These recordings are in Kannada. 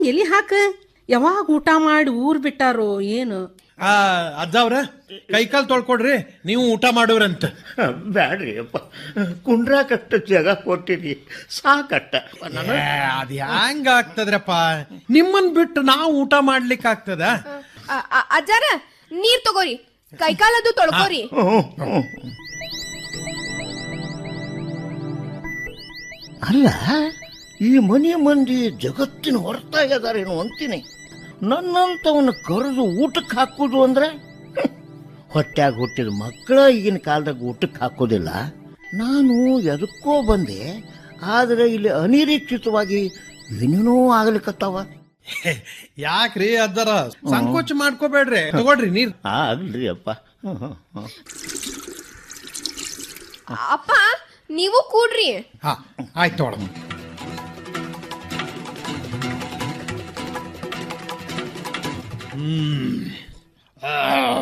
ಎಲ್ಲಿ ಹಾಕ ಯಾವಾಗ ಊಟ ಮಾಡಿ ಊರ್ ಬಿಟ್ಟಾರೋ ಏನು ಆ ಅಜ್ಜ ಅವ್ರ ಕೈಕಾಲ್ ತೊಳ್ಕೊಡ್ರಿ ನೀವು ಊಟ ಮಾಡುವ್ರಂತ ಬ್ಯಾಡ್ರಿ ಅಪ್ಪ ಕುಂಡ್ರಾಕಷ್ಟ ಜಾಗ ಕೊಟ್ಟಿರಿ ಸಾಕಟ್ಟ ಏ, ಅದ್ ಹ್ಯಾಂಗ ಆಗ್ತದ್ರಪ್ಪ ನಿಮ್ಮನ್ ಬಿಟ್ಟು ನಾವು ಊಟ ಮಾಡ್ಲಿಕ್ಕೆ ಆಗ್ತದ ಅ- ಅ- ಅಜ್ಜಾರ ನೀರ್ ತಗೋರಿ ಕೈಕಾಲದು ತೊಳ್ಕೋರಿ ಅಲ್ಲ ಈ ಮನೆ ಮಂದಿ ಜಗತ್ತಿನ ಹೊರತಾಗ್ಯದಾರೇನು ಅಂತೀನಿ ನನ್ನಂತವನ್ನ ಕರೆದು ಊಟಕ್ಕೆ ಹಾಕುದು ಅಂದ್ರೆ ಹೊಟ್ಯಾಗ ಹುಟ್ಟಿದ ಮಕ್ಕಳ ಈಗಿನ ಕಾಲದಾಗ ಊಟಕ್ಕೆ ಹಾಕೋದಿಲ್ಲ ನಾನು ಎದಕ್ಕೋ ಬಂದೆ ಆದ್ರೆ ಇಲ್ಲಿ ಅನಿರೀಕ್ಷಿತವಾಗಿ ಏನೇನೋ ಆಗ್ಲಿಕ್ಕತ್ತಾವ ಯಾಕ್ರಿ ಅಜ್ಜರ ಸಂಕೋಚ ಮಾಡ್ಕೋಬೇಡ್ರಿ ತಗೊಳ್ರಿ ನೀರ್ ಆಗ್ಲಿ ಅಪ್ಪ ಹ್ಮ್, ಹ್ಮ್, ಹ್ಮ್. ಅಪ್ಪ ನೀವು ಕೂಡ್ರಿ ಹಾ ಆಯ್ತು ತೊಗೊಳಮ್ಮ ಹ್ಮ್ ಆ.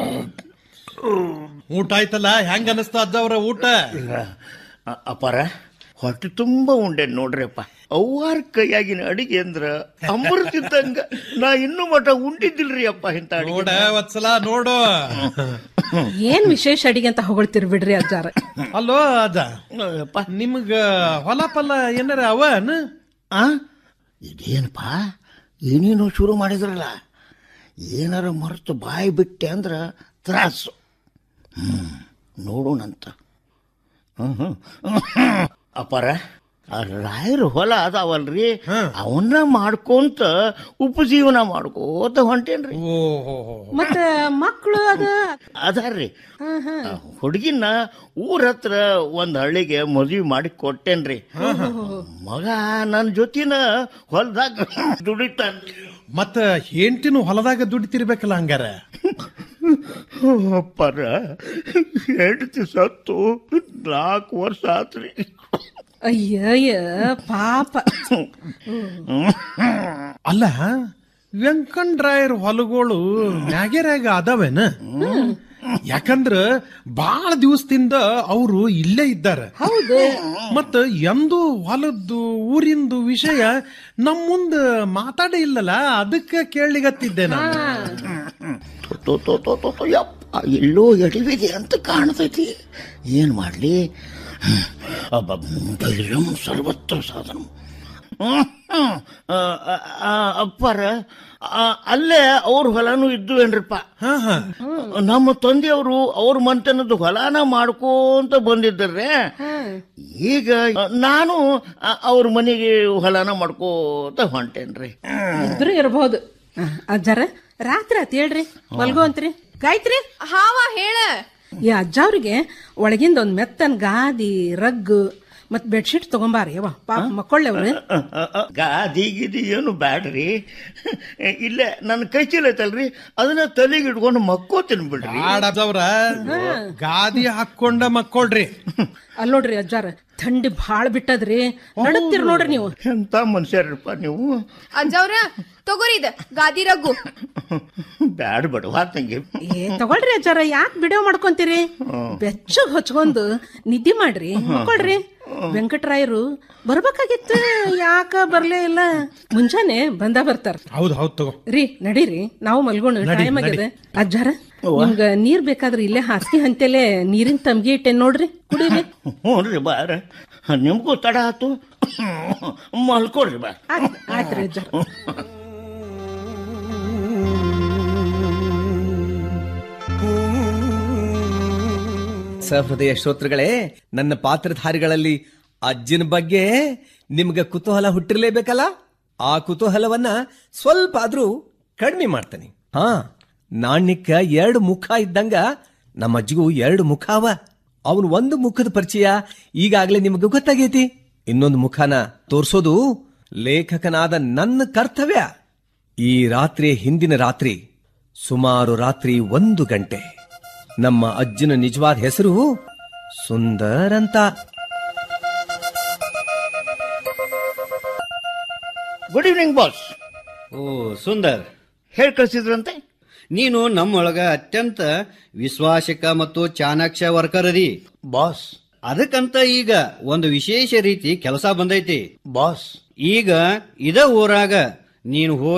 ಊಟ ಆಯ್ತಲ್ಲ ಹೆಂಗ ಅನಸ್ತ ಅಜ್ಜ ಅವ್ರ ಊಟ ಅ- ಅಪಾರ ಹೊಟ್ಟೆ ತುಂಬ ಉಂಡೆ ನೋಡ್ರಿಪ್ಪ ಅವ್ವಾರ ಕೈಯಾಗಿನ ಅಡಿಗೆ ಅಂದ್ರ ಅಮೃತಿದ್ದಂಗ ನಾ ಇನ್ನೂ ಮಠ ಉಂಡಿದ್ದಿಲ್ರಿ ಅಪ್ಪ ಇಂತ ಅಡಿಗೆ ನೋಡ ವತ್ಸಲ ನೋಡು ಏನ್ ವಿಶೇಷ ಅಡಿಗೆ ಅಂತ ಹೊಗಳ್ತಿರ್ ಬಿಡ್ರಿ ಅಜ್ಜಾರ ಅಲ್ಲೋ ಅಜ್ಜ ಅಪ್ಪ ನಿಮ್ಗ ಹೊಲ ಪಲ್ಲ ಏನಾರ ಅವನ್ ಆ ಇದೇನಪ್ಪ ಏನೇನೋ ಶುರು ಮಾಡಿದ್ರಲ್ಲ ಏನಾರ ಮರೆತು ಬಾಯಿ ಬಿಟ್ಟೆ ಅಂದ್ರ ತ್ರಾಸು ಹ್ಮ್ ನೋಡೋಣಂತ ಹ್ಮ್ ಹ್ಮ್ ಅಪ್ಪಾರ ಆ ರಾಯರ ಹೊಲ ಅದಾವಲ್ರಿ ಅವನ್ನ ಮಾಡ್ಕೊಂತ ಉಪಜೀವನ ಮಾಡ್ಕೋತ ಹೊಂಟೇನ್ರಿ ಓಹೋ ಮತ್ತ ಮಕ್ಕಳು ಅದ ಅದಾರ್ರಿ ಆ ಹುಡುಗಿನ ಊರ ಹತ್ರ ಒಂದ್ ಹಳ್ಳಿಗೆ ಮದ್ವಿ ಮಾಡಿ ಕೊಟ್ಟೇನ್ರಿ ಮಗ ನನ್ನ ಜೊತಿನ ಹೊಲ್ದಾಗ ದುಡಿತಾನ್ರಿ ಮತ್ತ ಹೆಂಡತಿನೂ ಹೊಲದಾಗ ದುಡಿತಿರ್ಬೇಕಲ್ಲ ಹಂಗಾರ ಅಪ್ಪರ ಹೆಂಡತಿ ಸತ್ತು ನಾಲ್ಕು ವರ್ಷ ಆತ್ರಿ ಅಯ್ಯಯ್ಯ ಪಾಪ ಅಲ್ಲ ವೆಂಕಣ್ರಾಯರ್ ಹೊಲಗಳು ಮ್ಯಾಗೆರಾಗ ಅದಾವೇನ ಯಾಕಂದ್ರ ಬಾಳ ದಿವಸದಿಂದ ಅವರು ಇಲ್ಲೇ ಇದ್ದಾರೆ ಹೌದು ಮತ್ತ ಎಂದು ಹೊಲದ್ದು ಊರಿಂದು ವಿಷಯ ನಮ್ ಮುಂದ ಮಾತಾಡೇ ಇಲ್ಲಲ್ಲ ಅದಕ್ಕೆ ಕೇಳಲಿಗತ್ತಿದ್ದೆ ನಾನು ತೋ ತೋ ತೋ ತೋ ತೋ ಯಪ್ಪ ಎಲ್ಲೋ ಎಡವಿದೆ ಅಂತ ಕಾಣ್ತೈತಿ ಏನ್ ಮಾಡ್ಲಿ ಹ್ಮ್. ಅಬ್ಬ ಧೈರ್ಯಂ ಸರ್ವತ್ರ ಸಾಧನ ಅಪ್ಪರ ಆ, ಅಲ್ಲೇ ಅವ್ರ ಹೊಲನೂ ಇದ್ದುವೇನ್ರಿಪ್ಪ ಹಾ ಹಾ ನಮ್ಮ ತಂದೆಯವರು ಅವ್ರ ಮಂತನದ ಹೊಲಾನ ಮಾಡ್ಕೋಂತ ಬಂದಿದ್ದರ್ರೆ ಈಗ ನಾನು ಆ, ಅವ್ರ ಮನೆಗೆ ಹೊಲಾನ ಮಾಡ್ಕೋತ ಹೊಂಟೇನ್ರಿ ಇದ್ರು ಇರಬಹುದು ಅಜ್ಜಾರ ರಾತ್ರಿ ಆತ್ ಹೇಳ್ರಿ ಮಲ್ಗೋ ಅಂತ್ರಿ ಗಾಯತ್ರಿ ಹಾವ ಹೇಳ ಈ ಅಜ್ಜ ಅವ್ರಿಗೆ ಒಳಗಿಂದ ಒಂದ್ ಮೆತ್ತನ್ ಗಾದಿ ರಗ್ಗು ಮತ್ ಬೆಡ್ಶೀಟ್ ತಗೊಂಬಾರಿ ಯವ್ವ ಪಾಪ ಮಕ್ಕೊಳ್ಳವ್ರು ಗಾದಿ ಗಿದಿ ಏನು ಬ್ಯಾಡ್ರಿ ಇಲ್ಲೇ ನನ್ನ ಕೈ ಚೀಲ ಐತಲ್ರಿ ಅದನ್ನ ತಲೆಗೆ ಇಟ್ಕೊಂಡು ಮಕ್ಕೋತೀನಿ ಬಿಡ್ರಿ ಆಡದವ್ರ ಗಾದಿ ಹಾಕೊಂಡ ಮಕ್ಕೊಳ್ರಿ ಅಲ್ ನೋಡ್ರಿ ಅಜ್ಜಾರ ಥಂಡಿ ಭಾಳ ಬಿಟ್ಟದ್ರಿ ನಡಕ್ತಿರ್ ನೋಡ್ರಿ ನೀವು ಎಂತ ಮನುಷ್ಯರಪ್ಪ ನೀವು ಅಜ್ಜವ್ರ ತಗೋರಿ ಇದ ಗಾದಿ ರಗ್ಗು ಬ್ಯಾಡ್ ಬಡವಾ ತಂಗಿ ಏ ತಗೊಳ್ರಿ ಅಜ್ಜಾರ ಯಾಕೆ ಬಿಡೋ ಮಾಡ್ಕೊಂತೀರಿ ಬೆಚ್ಚಗ್ ಹೊಚ್ಕೊಂಡು ನಿದ್ದೆ ಮಾಡ್ರಿ ಮಕ್ಕೊಳ್ರಿ ವೆಂಕಟರಾಯರು ಬರ್ಬೇಕಾಗಿತ್ತು ಯಾಕ ಬರ್ಲೇ ಇಲ್ಲ ಮುಂಜಾನೆ ಬಂದ ಬರ್ತಾರ ಹೌದ್ ಹೌದ್ ತಗೋ ರೀ ನಡೀರಿ ನಾವು ಮಲ್ಗೋಣ ಟೈಮ್ ಆಗ್ಯದ ಅಜ್ಜಾರ ನಿಮ್ಗ ನೀರ್ ಬೇಕಾದ್ರೆ ಇಲ್ಲೇ ಹಾಸಿಗೆ ಹಂತೆಲೆ ನೀರಿನ ತಮ್ಗಿ ಇಟ್ಟೆ ನೋಡ್ರಿ ಕುಡೀರಿ ಹ್ಞೂ ರೀ ಬಾರ ನಿಮ್ಗೂ ತಡ ಆತು ಮಲ್ಕೊಡ್ರಿ ಬಾ ಆಯ್ತ್- ಆಯ್ತ್ರಿ ಅಜ್ಜಾರ ಸಹೃದಯ ಶ್ರೋತೃಗಳೇ ನನ್ನ ಪಾತ್ರಧಾರಿಗಳಲ್ಲಿ ಅಜ್ಜನ ಬಗ್ಗೆ ನಿಮ್ಗೆ ಕುತೂಹಲ ಹುಟ್ಟಿರ್ಲೇಬೇಕಲ್ಲ ಆ ಕುತೂಹಲವನ್ನ ಸ್ವಲ್ಪ ಆದ್ರೂ ಕಡಿಮೆ ಮಾಡ್ತಾನೆ ಹಾ ನಾಣ್ಯಕ್ಕ ಎರಡು ಮುಖ ಇದ್ದಂಗ ನಮ್ಮ ಅಜ್ಜಿಗೂ ಎರಡು ಮುಖ ಅವ ಅವನು ಒಂದು ಮುಖದ ಪರಿಚಯ ಈಗಾಗಲೇ ನಿಮಗೆ ಗೊತ್ತಾಗೈತಿ ಇನ್ನೊಂದು ಮುಖನ ತೋರ್ಸೋದು ಲೇಖಕನಾದ ನನ್ನ ಕರ್ತವ್ಯ ಈ ರಾತ್ರಿ ಹಿಂದಿನ ರಾತ್ರಿ ಸುಮಾರು ರಾತ್ರಿ ಒಂದು ಗಂಟೆ ನಮ್ಮ ಅಜ್ಜನ ನಿಜವಾದ ಹೆಸರು ಸುಂದರ್ ಅಂತ ಗುಡ್ ಈವ್ನಿಂಗ್ ಬಾಸ್ ಓ ಸುಂದರ್ ಹೇಳಿ ಕಳ್ಸಿದ್ರಂತೆ ನೀನು ನಮ್ಮೊಳಗ ಅತ್ಯಂತ ವಿಶ್ವಾಸಕ ಮತ್ತು ಚಾಣಾಕ್ಷ ವರ್ಕರ್ ಅದಿ ಬಾಸ್ ಅದಕ್ಕಂತ ಈಗ ಒಂದು ವಿಶೇಷ ರೀತಿ ಕೆಲಸ ಬಂದೈತಿ ಬಾಸ್ ಈಗ ಇದ ಊರಾಗ ನೀನು